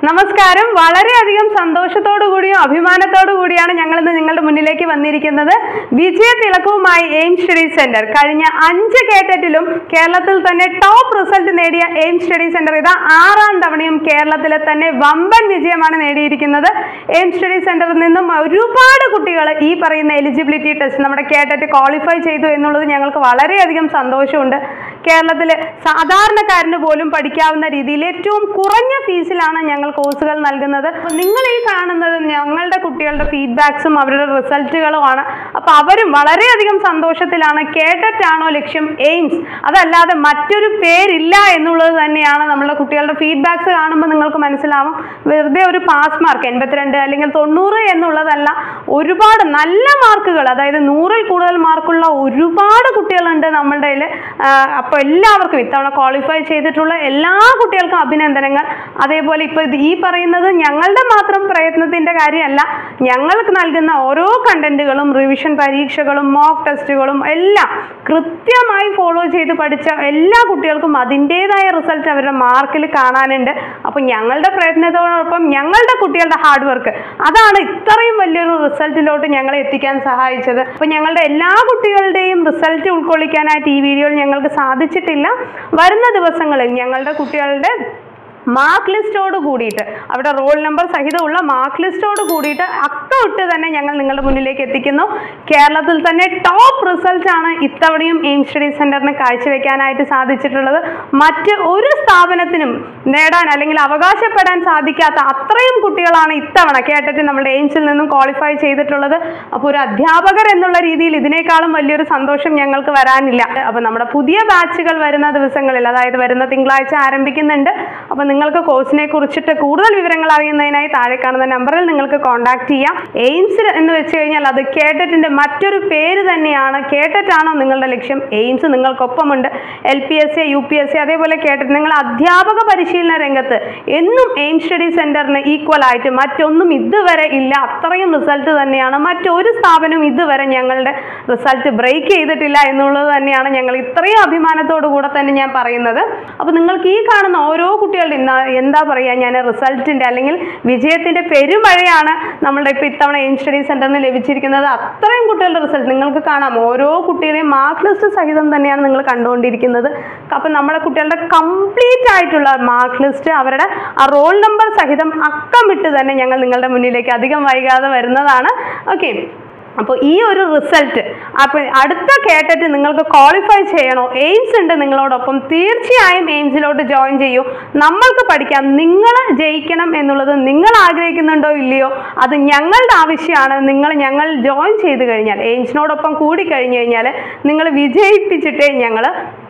നമസ്കാരം വളരെയധികം സന്തോഷത്തോടു കൂടിയും അഭിമാനത്തോടു കൂടിയാണ് ഞങ്ങൾ ഇന്ന് നിങ്ങളുടെ മുന്നിലേക്ക് വന്നിരിക്കുന്നത് വിജയ തിളക്കവുമായി എയിം സ്റ്റഡി സെന്റർ കഴിഞ്ഞ അഞ്ച് കേട്ടറ്റിലും കേരളത്തിൽ തന്നെ ടോപ്പ് റിസൾട്ട് നേടിയ എയിം സ്റ്റഡി സെന്റർ ഇതാ ആറാം തവണയും കേരളത്തിലെ തന്നെ വമ്പൻ വിജയമാണ് നേടിയിരിക്കുന്നത് എയിം സ്റ്റഡി സെന്ററിൽ നിന്നും ഒരുപാട് കുട്ടികൾ ഈ പറയുന്ന എലിജിബിലിറ്റി ടെസ്റ്റ് നമ്മുടെ കേട്ടറ്റ് ക്വാളിഫൈ ചെയ്തു എന്നുള്ളത് ഞങ്ങൾക്ക് വളരെയധികം സന്തോഷമുണ്ട് കേരളത്തിലെ സാധാരണക്കാരന് പോലും പഠിക്കാവുന്ന രീതിയിൽ ഏറ്റവും കുറഞ്ഞ ഫീസിലാണ് ഞങ്ങൾ കോഴ്സുകൾ നൽകുന്നത് അപ്പോൾ നിങ്ങൾ ഈ കാണുന്നത് ഞങ്ങളുടെ കുട്ടികളുടെ ഫീഡ്ബാക്സും അവരുടെ റിസൾട്ടുകളുമാണ് അപ്പോൾ അവരും വളരെയധികം സന്തോഷത്തിലാണ് കേട്ടറ്റ് ആണോ ലക്ഷ്യം എയിംസ് അതല്ലാതെ മറ്റൊരു പേരില്ല എന്നുള്ളത് തന്നെയാണ് നമ്മളുടെ കുട്ടികളുടെ ഫീഡ്ബാക്സ് കാണുമ്പോൾ നിങ്ങൾക്ക് മനസ്സിലാവും വെറുതെ ഒരു പാസ് മാർക്ക് എൺപത്തിരണ്ട് അല്ലെങ്കിൽ തൊണ്ണൂറ് എന്നുള്ളതല്ല ഒരുപാട് നല്ല മാർക്കുകൾ അതായത് നൂറിൽ കൂടുതൽ മാർക്കുള്ള ഒരുപാട് കുട്ടികളുണ്ട് നമ്മളുടെ കയ്യിൽ അപ്പോൾ എല്ലാവർക്കും ഇത്തവണ ക്വാളിഫൈ ചെയ്തിട്ടുള്ള എല്ലാ കുട്ടികൾക്കും അഭിനന്ദനങ്ങൾ അതേപോലെ ഇപ്പോൾ ഇത് ഈ പറയുന്നത് ഞങ്ങളുടെ മാത്രം പ്രയത്നത്തിൻ്റെ കാര്യമല്ല ഞങ്ങൾക്ക് നൽകുന്ന ഓരോ കണ്ടന്റുകളും റിവിഷൻ പരീക്ഷകളും മോക്ക് ടെസ്റ്റുകളും എല്ലാം കൃത്യമായി ഫോളോ ചെയ്ത് പഠിച്ച എല്ലാ കുട്ടികൾക്കും അതിൻ്റേതായ റിസൾട്ട് അവരുടെ മാർക്കിൽ കാണാനുണ്ട് അപ്പോൾ ഞങ്ങളുടെ പ്രയത്നത്തോടൊപ്പം ഞങ്ങളുടെ കുട്ടികളുടെ ഹാർഡ് വർക്ക് അതാണ് ഇത്രയും വലിയൊരു റിസൾട്ടിലോട്ട് ഞങ്ങളെ എത്തിക്കാൻ സഹായിച്ചത് അപ്പോൾ ഞങ്ങളുടെ എല്ലാ കുട്ടികളുടെയും റിസൾട്ട് ഉൾക്കൊള്ളിക്കാനായിട്ട് ഈ വീഡിയോയിൽ ഞങ്ങൾക്ക് സാധിച്ചിട്ടില്ല വരുന്ന ദിവസങ്ങളിൽ ഞങ്ങളുടെ കുട്ടികളുടെ മാർക്ക് ലിസ്റ്റോട് കൂടിയിട്ട് അവിടെ റോൾ നമ്പർ സഹിതമുള്ള മാർക്ക് ലിസ്റ്റോട് കൂടിയിട്ട് അക്കമിട്ട് തന്നെ ഞങ്ങൾ നിങ്ങളുടെ മുന്നിലേക്ക് എത്തിക്കുന്നു കേരളത്തിൽ തന്നെ ടോപ്പ് റിസൾട്ട് ആണ് ഇത്തവണയും എയിം സ്റ്റഡി സെന്ററിന് കാഴ്ചവെക്കാനായിട്ട് സാധിച്ചിട്ടുള്ളത് മറ്റ് ഒരു സ്ഥാപനത്തിനും നേടാൻ അല്ലെങ്കിൽ അവകാശപ്പെടാൻ സാധിക്കാത്ത അത്രയും കുട്ടികളാണ് ഇത്തവണ കേട്ടിട്ട് നമ്മുടെ എയിംസിൽ നിന്നും ക്വാളിഫൈ ചെയ്തിട്ടുള്ളത് അപ്പോൾ ഒരു അധ്യാപകർ എന്നുള്ള രീതിയിൽ ഇതിനേക്കാളും വലിയൊരു സന്തോഷം ഞങ്ങൾക്ക് വരാനില്ല അപ്പോൾ നമ്മുടെ പുതിയ ബാച്ചുകൾ വരുന്ന ദിവസങ്ങളിൽ അതായത് വരുന്ന തിങ്കളാഴ്ച ആരംഭിക്കുന്നുണ്ട് അപ്പോൾ നിങ്ങൾക്ക് കോഴ്സിനെ കുറിച്ചിട്ട് കൂടുതൽ വിവരങ്ങൾ അറിയുന്നതിനായി താഴെ കാണുന്ന നമ്പറിൽ നിങ്ങൾക്ക് കോൺടാക്ട് ചെയ്യാം എയിംസ് എന്ന് വെച്ച് കഴിഞ്ഞാൽ അത് കേട്ടറ്റിന്റെ മറ്റൊരു പേര് തന്നെയാണ് കേട്ടറ്റാണോ നിങ്ങളുടെ ലക്ഷ്യം എയിംസ് നിങ്ങൾക്കൊപ്പമുണ്ട് L P S C U P S C അതേപോലെ കേട്ടിട്ട് നിങ്ങൾ അധ്യാപക പരിശീലന രംഗത്ത് എന്നും എയിം സ്റ്റഡി സെന്ററിന് ഈക്വൽ ആയിട്ട് മറ്റൊന്നും ഇതുവരെ ഇല്ല അത്രയും റിസൾട്ട് തന്നെയാണ് മറ്റൊരു സ്ഥാപനവും ഇതുവരെ ഞങ്ങളുടെ റിസൾട്ട് ബ്രേക്ക് ചെയ്തിട്ടില്ല എന്നുള്ളത് തന്നെയാണ് ഞങ്ങൾ ഇത്രയും അഭിമാനത്തോടു കൂടെ തന്നെ ഞാൻ പറയുന്നത് അപ്പോൾ നിങ്ങൾക്ക് ഈ കാണുന്ന ഓരോ കുട്ടികളുടെയും ന- എന്താ പറയുക ഞാൻ റിസൾട്ടിൻ്റെ അല്ലെങ്കിൽ വിജയത്തിൻ്റെ പെരുമഴയാണ് നമ്മളുടെ ഇപ്പോൾ ഇത്തവണ എയിം സ്റ്റഡി സെൻറ്ററിന് ലഭിച്ചിരിക്കുന്നത് അത്രയും കുട്ടികളുടെ റിസൾട്ട് നിങ്ങൾക്ക് കാണാം ഓരോ കുട്ടികളെയും മാർക്ക് ലിസ്റ്റ് സഹിതം തന്നെയാണ് നിങ്ങൾ കണ്ടുകൊണ്ടിരിക്കുന്നത് അപ്പം നമ്മുടെ കുട്ടികളുടെ കംപ്ലീറ്റ് ആയിട്ടുള്ള മാർക്ക് ലിസ്റ്റ് അവരുടെ ആ റോൾ നമ്പർ സഹിതം അക്കമിട്ട് തന്നെ ഞങ്ങൾ നിങ്ങളുടെ മുന്നിലേക്ക് അധികം വൈകാതെ വരുന്നതാണ് ഓക്കെ അപ്പോൾ ഈ ഒരു റിസൾട്ട് അപ്പോൾ അടുത്ത കേട്ടിട്ട് നിങ്ങൾക്ക് ക്വാളിഫൈ ചെയ്യണോ എയിംസ് ഉണ്ട് നിങ്ങളോടൊപ്പം തീർച്ചയായും എയിംസിലോട്ട് ജോയിൻ ചെയ്യൂ നമ്മൾക്ക് പഠിക്കാം നിങ്ങൾ ജയിക്കണം എന്നുള്ളത് നിങ്ങൾ ആഗ്രഹിക്കുന്നുണ്ടോ ഇല്ലയോ അത് ഞങ്ങളുടെ ആവശ്യമാണ് നിങ്ങൾ ഞങ്ങൾ ജോയിൻ ചെയ്ത് കഴിഞ്ഞാൽ എയിംസിനോടൊപ്പം കൂടി കഴിഞ്ഞു കഴിഞ്ഞാൽ നിങ്ങൾ വിജയിപ്പിച്ചിട്ടേ ഞങ്ങൾ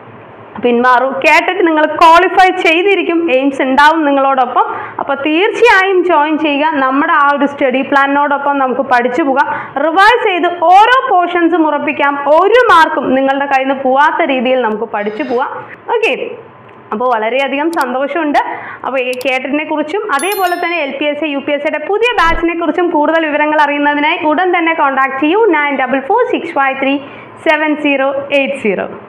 പിന്മാറൂ കേട്ടിട്ട് നിങ്ങൾ ക്വാളിഫൈ ചെയ്തിരിക്കും എയിംസ് ഉണ്ടാവും നിങ്ങളോടൊപ്പം അപ്പോൾ തീർച്ചയായും ജോയിൻ ചെയ്യുക നമ്മുടെ ആ ഒരു സ്റ്റഡി പ്ലാനിനോടൊപ്പം നമുക്ക് പഠിച്ചു പോകാം റിവൈസ് ചെയ്ത് ഓരോ പോർഷൻസും ഉറപ്പിക്കാം ഒരു മാർക്കും നിങ്ങളുടെ കയ്യിൽ നിന്ന് പോവാത്ത രീതിയിൽ നമുക്ക് പഠിച്ചു പോവാം ഓക്കെ അപ്പോൾ വളരെയധികം സന്തോഷമുണ്ട് അപ്പോൾ ഈ കേട്ടറ്റിനെ കുറിച്ചും അതേപോലെ തന്നെ L P S C U P S സിയുടെ പുതിയ ബാച്ചിനെ കുറിച്ചും കൂടുതൽ വിവരങ്ങൾ അറിയുന്നതിനായി ഉടൻ തന്നെ കോൺടാക്ട് ചെയ്യൂ nine double four six five three seven zero eight zero